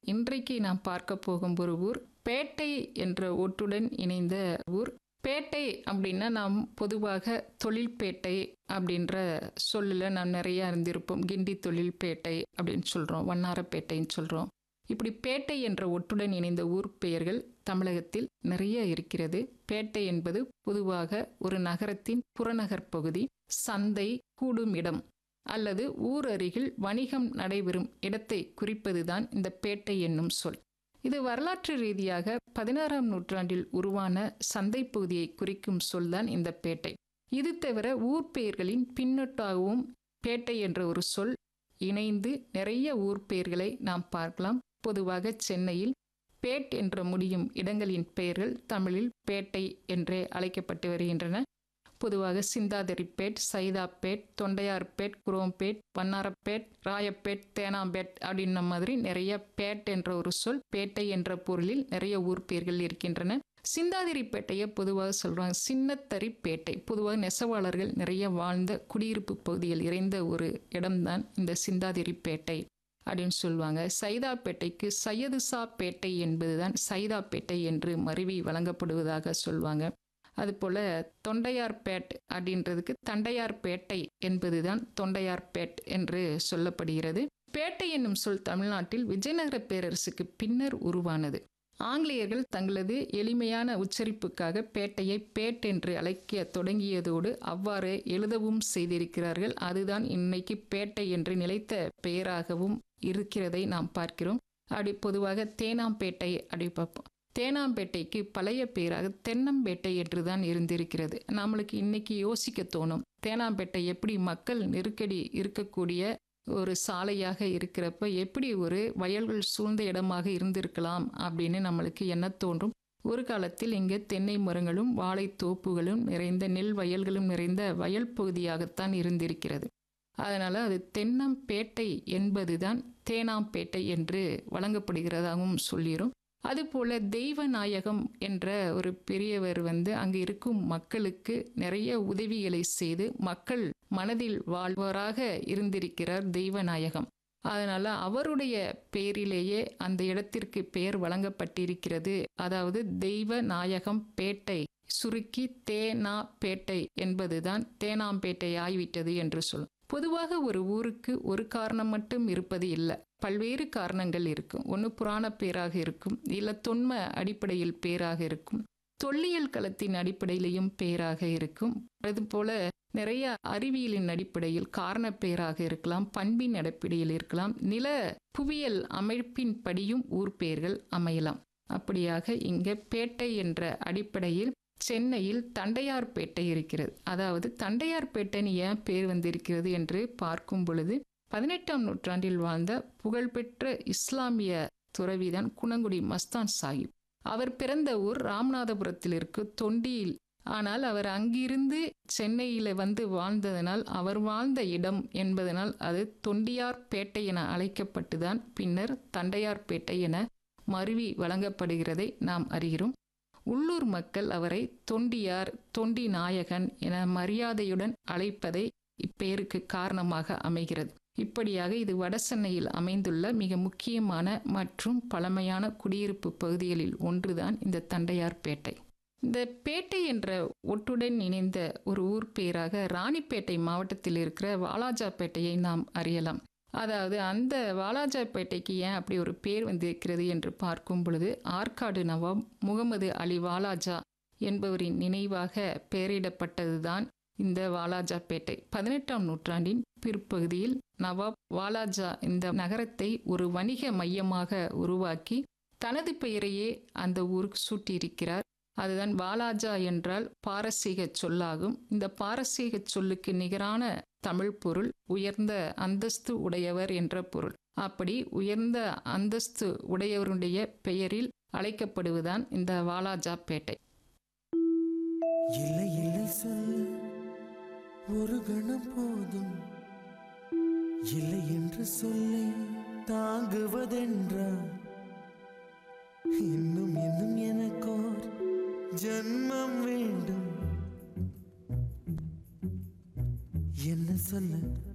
இன்றைக்கு நாம் பார்க்க போகும் ஒரு ஊர் பேட்டை என்ற ஒட்டுடன் இணைந்த ஊர் பேட்டை அப்படின்னா நாம் பொதுவாக தொழில்பேட்டை அப்படின்ற சொல்லில் நாம் நிறையா இருந்திருப்போம் கிண்டி தொழில்பேட்டை அப்படின்னு சொல்கிறோம் வண்ணாரப்பேட்டைன்னு சொல்கிறோம் இப்படி பேட்டை என்ற ஒட்டுடன் இணைந்த ஊர் பெயர்கள் தமிழகத்தில் நிறைய இருக்கிறது பேட்டை என்பது பொதுவாக ஒரு நகரத்தின் புறநகர் பகுதி சந்தை கூடும் இடம் அல்லது ஊர் அருகில் வணிகம் நடைபெறும் இடத்தை குறிப்பதுதான் இந்த பேட்டை என்னும் சொல் இது வரலாற்று ரீதியாக பதினாறாம் நூற்றாண்டில் உருவான சந்தை பகுதியை குறிக்கும் சொல்தான் இந்த பேட்டை இது தவிர ஊர் பெயர்களின் பின்னொட்டாகவும் பேட்டை என்ற ஒரு சொல் இணைந்து நிறைய ஊர் பெயர்களை நாம் பார்க்கலாம் பொதுவாக சென்னையில் பேட் என்ற முடியும் இடங்களின் பெயர்கள் தமிழில் பேட்டை என்றே அழைக்கப்பட்டு வருகின்றன பொதுவாக சிந்தாதிரிப்பேட் சைதாப்பேட் தொண்டையார்பேட் குரோம்பேட் வண்ணாரப்பேட் ராயப்பேட் தேனாம்பேட் அப்படின்ன மாதிரி நிறைய பேட் என்ற ஒரு சொல் பேட்டை என்ற பொருளில் நிறைய ஊர் பெயர்கள் இருக்கின்றன சிந்தாதிரிப்பேட்டையை பொதுவாக சொல்கிறாங்க சின்னத்தரிப்பேட்டை பொதுவாக நெசவாளர்கள் நிறைய வாழ்ந்த குடியிருப்பு பகுதியில் இறைந்த ஒரு இடம்தான் இந்த சிந்தாதிரிப்பேட்டை அப்படின்னு சொல்லுவாங்க சைதாப்பேட்டைக்கு சையதுசா பேட்டை என்பதுதான் சைதாப்பேட்டை என்று மருவி வழங்கப்படுவதாக சொல்லுவாங்க அதுபோல் தொண்டையார்பேட் அப்படின்றதுக்கு தண்டையார்பேட்டை என்பதுதான் தொண்டையார்பேட் என்று சொல்லப்படுகிறது பேட்டை என்னும் சொல் தமிழ்நாட்டில் விஜயநகர பேரரசுக்கு பின்னர் உருவானது ஆங்கிலேயர்கள் தங்களது எளிமையான உச்சரிப்புக்காக பேட்டையை பேட் என்று அழைக்க தொடங்கியதோடு அவ்வாறு எழுதவும் செய்திருக்கிறார்கள் அதுதான் இன்னைக்கு பேட்டை என்று நிலைத்த பெயராகவும் இருக்கிறதை நாம் பார்க்கிறோம் அப்படி பொதுவாக தேனாம்பேட்டை அப்படி பார்ப்போம் தேனாம்பேட்டைக்கு பழைய பெயராக தென்னம்பேட்டை என்று தான் இருந்திருக்கிறது நம்மளுக்கு இன்னைக்கு யோசிக்க தோணும் தேனாம்பேட்டை எப்படி மக்கள் நெருக்கடி இருக்கக்கூடிய ஒரு சாலையாக இருக்கிறப்ப எப்படி ஒரு வயல்கள் சூழ்ந்த இடமாக இருந்திருக்கலாம் அப்படின்னு நம்மளுக்கு என்ன தோன்றும் ஒரு காலத்தில் இங்கே தென்னை மரங்களும் வாழை தோப்புகளும் நிறைந்த நெல் வயல்களும் நிறைந்த வயல் பகுதியாகத்தான் இருந்திருக்கிறது அதனால் அது தென்னம்பேட்டை என்பதுதான் தேனாம்பேட்டை என்று வழங்கப்படுகிறதாகவும் சொல்லிடும் அதுபோல தெய்வநாயகம் என்ற ஒரு பெரியவர் வந்து அங்கு இருக்கும் மக்களுக்கு நிறைய உதவிகளை செய்து மக்கள் மனதில் வாழ்வராக இருந்திருக்கிறார் தெய்வநாயகம் அதனால அவருடைய பெயரிலேயே அந்த இடத்திற்கு பெயர் வழங்கப்பட்டிருக்கிறது அதாவது தெய்வ நாயகம் பேட்டை சுருக்கி தேனா பேட்டை என்பதுதான் தேனாம்பேட்டை ஆய்விட்டது என்று சொல்லும் பொதுவாக ஒரு ஊருக்கு ஒரு காரணம் மட்டும் இருப்பது இல்லை பல்வேறு காரணங்கள் இருக்கும் ஒன்று புராண பேராக இருக்கும் இல்லை தொன்ம அடிப்படையில் பேராக இருக்கும் தொல்லியல் களத்தின் அடிப்படையிலையும் பேராக இருக்கும் அதுபோல நிறைய அறிவியலின் அடிப்படையில் காரண பெயராக இருக்கலாம் பண்பின் அடிப்படையில் இருக்கலாம் நில புவியியல் அமைப்பின் படியும் ஊர் பெயர்கள் அமையலாம் அப்படியாக இங்கே பேட்டை என்ற அடிப்படையில் சென்னையில் தண்டையார்பேட்டை இருக்கிறது அதாவது தண்டையார்பேட்டைன்னு ஏன் பேர் வந்திருக்கிறது என்று பார்க்கும் பொழுது பதினெட்டாம் நூற்றாண்டில் வாழ்ந்த புகழ்பெற்ற இஸ்லாமிய துறவிதான் குணங்குடி மஸ்தான் சாஹிப் அவர் பிறந்த ஊர் ராமநாதபுரத்தில் இருக்கு தொண்டியில் ஆனால் அவர் அங்கிருந்து சென்னையில் வந்து வாழ்ந்ததனால் அவர் வாழ்ந்த இடம் என்பதனால் அது தொண்டியார்பேட்டை என அழைக்கப்பட்டுதான் பின்னர் தண்டையார்பேட்டை என மருவி வழங்கப்படுகிறதை நாம் அறிகிறோம் உள்ளூர் மக்கள் அவரை தொண்டியார் தொண்டி நாயகன் என மரியாதையுடன் அழைப்பதை இப்பெயருக்கு காரணமாக அமைகிறது இப்படியாக இது வடசென்னையில் அமைந்துள்ள மிக முக்கியமான மற்றும் பழமையான குடியிருப்பு பகுதிகளில் ஒன்றுதான் இந்த தண்டையார்பேட்டை இந்த பேட்டை என்ற ஒட்டுடன் இணைந்த ஒரு ஊர் பெயராக ராணிப்பேட்டை மாவட்டத்தில் இருக்கிற வாலாஜாப்பேட்டையை நாம் அறியலாம் அதாவது அந்த வாலாஜாப்பேட்டைக்கு ஏன் அப்படி ஒரு பேர் வந்திருக்கிறது என்று பார்க்கும் பொழுது ஆற்காடு நவாப் முகமது அலி வாலாஜா என்பவரின் நினைவாக பெயரிடப்பட்டதுதான் இந்த வாலாஜாப்பேட்டை பதினெட்டாம் நூற்றாண்டின் பிற்பகுதியில் நவாப் வாலாஜா இந்த நகரத்தை ஒரு வணிக மையமாக உருவாக்கி தனது பெயரையே அந்த ஊருக்கு சூட்டியிருக்கிறார் அதுதான் வாலாஜா என்றால் பாரசீக சொல்லாகும் இந்த பாரசீக சொல்லுக்கு நிகரான தமிழ் பொருள் உயர்ந்த அந்தஸ்து உடையவர் என்ற பொருள் அப்படி உயர்ந்த அந்தஸ்து உடையவருடைய பெயரில் அழைக்கப்படுவதுதான் இந்த வாலாஜா பேட்டை இல்லை இல்லை சொல்ல ஒரு கணம் போதும் இல்லை என்று சொல்லி தாங்குவதென்றா இன்னும் இன்னும் எனக்கோர் ஜன்மம் வேண்டும் என்ன சொல்ல